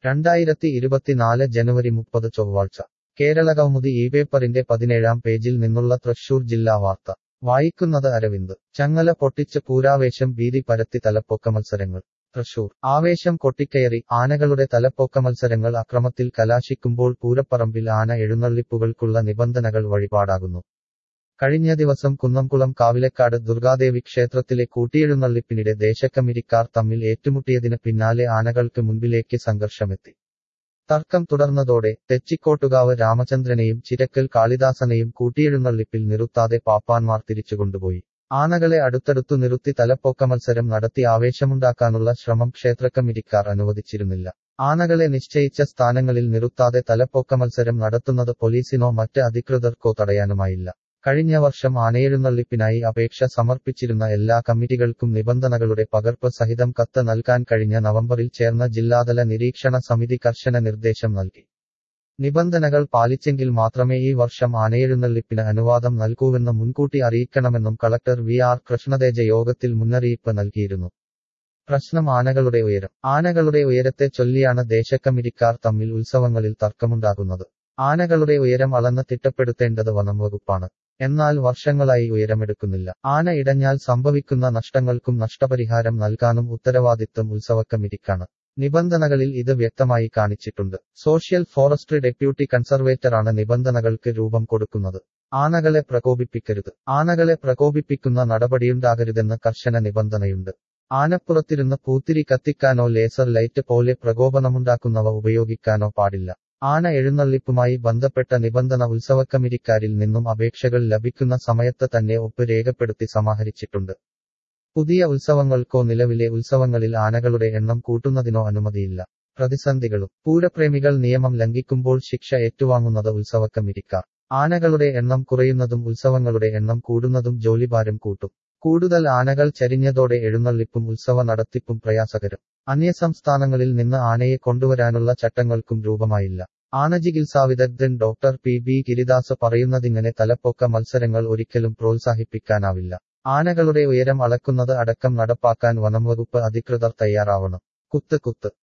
രണ്ടായിരത്തി ഇരുപത്തിനാല് ജനുവരി മുപ്പത് ചൊവ്വാഴ്ച കേരള കൗമുദി ഈ പേപ്പറിന്റെ പതിനേഴാം പേജിൽ നിന്നുള്ള തൃശൂർ ജില്ലാ വാർത്ത വായിക്കുന്നത് അരവിന്ദ് ചങ്ങല പൊട്ടിച്ച് പൂരാവേശം ഭീതി പരത്തി തലപ്പൊക്ക മത്സരങ്ങൾ തൃശൂർ ആവേശം കൊട്ടിക്കയറി ആനകളുടെ തലപ്പൊക്ക മത്സരങ്ങൾ അക്രമത്തിൽ കലാശിക്കുമ്പോൾ പൂരപ്പറമ്പിൽ ആന എഴുന്നള്ളിപ്പുകൾക്കുള്ള നിബന്ധനകൾ വഴിപാടാകുന്നു കഴിഞ്ഞ ദിവസം കുന്നംകുളം കാവിലക്കാട് ദുർഗാദേവി ക്ഷേത്രത്തിലെ കൂട്ടിയെഴുന്നള്ളിപ്പിനിടെ ദേശക്കമ്മിരിക്കാർ തമ്മിൽ ഏറ്റുമുട്ടിയതിന് പിന്നാലെ ആനകൾക്ക് മുൻപിലേക്ക് സംഘർഷമെത്തി തർക്കം തുടർന്നതോടെ തെച്ചിക്കോട്ടുകാവ് രാമചന്ദ്രനെയും ചിരക്കൽ കാളിദാസനെയും കൂട്ടിയെഴുന്നള്ളിപ്പിൽ നിറുത്താതെ പാപ്പാന്മാർ തിരിച്ചുകൊണ്ടുപോയി ആനകളെ അടുത്തടുത്തു നിർത്തി തലപ്പൊക്ക മത്സരം നടത്തി ആവേശമുണ്ടാക്കാനുള്ള ശ്രമം ക്ഷേത്രക്കമ്മിരിക്കാർ അനുവദിച്ചിരുന്നില്ല ആനകളെ നിശ്ചയിച്ച സ്ഥാനങ്ങളിൽ നിറുത്താതെ തലപ്പൊക്ക മത്സരം നടത്തുന്നത് പോലീസിനോ മറ്റ് അധികൃതർക്കോ തടയാനുമായില്ല കഴിഞ്ഞ വർഷം ആനയെഴുന്നള്ളിപ്പിനായി അപേക്ഷ സമർപ്പിച്ചിരുന്ന എല്ലാ കമ്മിറ്റികൾക്കും നിബന്ധനകളുടെ പകർപ്പ് സഹിതം കത്ത് നൽകാൻ കഴിഞ്ഞ നവംബറിൽ ചേർന്ന ജില്ലാതല നിരീക്ഷണ സമിതി കർശന നിർദ്ദേശം നൽകി നിബന്ധനകൾ പാലിച്ചെങ്കിൽ മാത്രമേ ഈ വർഷം ആനയെഴുന്നള്ളിപ്പിന് അനുവാദം നൽകൂവെന്ന് മുൻകൂട്ടി അറിയിക്കണമെന്നും കളക്ടർ വി ആർ കൃഷ്ണതേജ യോഗത്തിൽ മുന്നറിയിപ്പ് നൽകിയിരുന്നു പ്രശ്നം ആനകളുടെ ഉയരം ആനകളുടെ ഉയരത്തെ ചൊല്ലിയാണ് ദേശക്കമ്മിരിക്കാർ തമ്മിൽ ഉത്സവങ്ങളിൽ തർക്കമുണ്ടാകുന്നത് ആനകളുടെ ഉയരം അളന്ന് തിട്ടപ്പെടുത്തേണ്ടത് വനം വകുപ്പാണ് എന്നാൽ വർഷങ്ങളായി ഉയരമെടുക്കുന്നില്ല ആന ഇടഞ്ഞാൽ സംഭവിക്കുന്ന നഷ്ടങ്ങൾക്കും നഷ്ടപരിഹാരം നൽകാനും ഉത്തരവാദിത്വം ഉത്സവക്കമ്മിറ്റിക്കാണ് നിബന്ധനകളിൽ ഇത് വ്യക്തമായി കാണിച്ചിട്ടുണ്ട് സോഷ്യൽ ഫോറസ്ട്രി ഡെപ്യൂട്ടി കൺസർവേറ്ററാണ് നിബന്ധനകൾക്ക് രൂപം കൊടുക്കുന്നത് ആനകളെ പ്രകോപിപ്പിക്കരുത് ആനകളെ പ്രകോപിപ്പിക്കുന്ന നടപടിയുണ്ടാകരുതെന്ന് കർശന നിബന്ധനയുണ്ട് ആനപ്പുറത്തിരുന്ന് പൂത്തിരി കത്തിക്കാനോ ലേസർ ലൈറ്റ് പോലെ പ്രകോപനമുണ്ടാക്കുന്നവ ഉപയോഗിക്കാനോ പാടില്ല ആന എഴുന്നള്ളിപ്പുമായി ബന്ധപ്പെട്ട നിബന്ധന ഉത്സവക്കമ്മിറ്റിക്കാരിൽ നിന്നും അപേക്ഷകൾ ലഭിക്കുന്ന സമയത്ത് തന്നെ ഒപ്പ് രേഖപ്പെടുത്തി സമാഹരിച്ചിട്ടുണ്ട് പുതിയ ഉത്സവങ്ങൾക്കോ നിലവിലെ ഉത്സവങ്ങളിൽ ആനകളുടെ എണ്ണം കൂട്ടുന്നതിനോ അനുമതിയില്ല പ്രതിസന്ധികളും പൂരപ്രേമികൾ നിയമം ലംഘിക്കുമ്പോൾ ശിക്ഷ ഏറ്റുവാങ്ങുന്നത് ഉത്സവക്കമ്മിറ്റിക്കാർ ആനകളുടെ എണ്ണം കുറയുന്നതും ഉത്സവങ്ങളുടെ എണ്ണം കൂടുന്നതും ജോലിഭാരം കൂട്ടും കൂടുതൽ ആനകൾ ചരിഞ്ഞതോടെ എഴുന്നള്ളിപ്പും ഉത്സവ നടത്തിപ്പും പ്രയാസകരം അന്യസംസ്ഥാനങ്ങളിൽ നിന്ന് ആനയെ കൊണ്ടുവരാനുള്ള ചട്ടങ്ങൾക്കും രൂപമായില്ല ആനചികിത്സാ വിദഗ്ധൻ ഡോക്ടർ പി ബി ഗിരിദാസ് പറയുന്നതിങ്ങനെ തലപ്പൊക്ക മത്സരങ്ങൾ ഒരിക്കലും പ്രോത്സാഹിപ്പിക്കാനാവില്ല ആനകളുടെ ഉയരം അളക്കുന്നത് അടക്കം നടപ്പാക്കാൻ വനംവകുപ്പ് അധികൃതർ തയ്യാറാവണം കുത്ത് കുത്ത്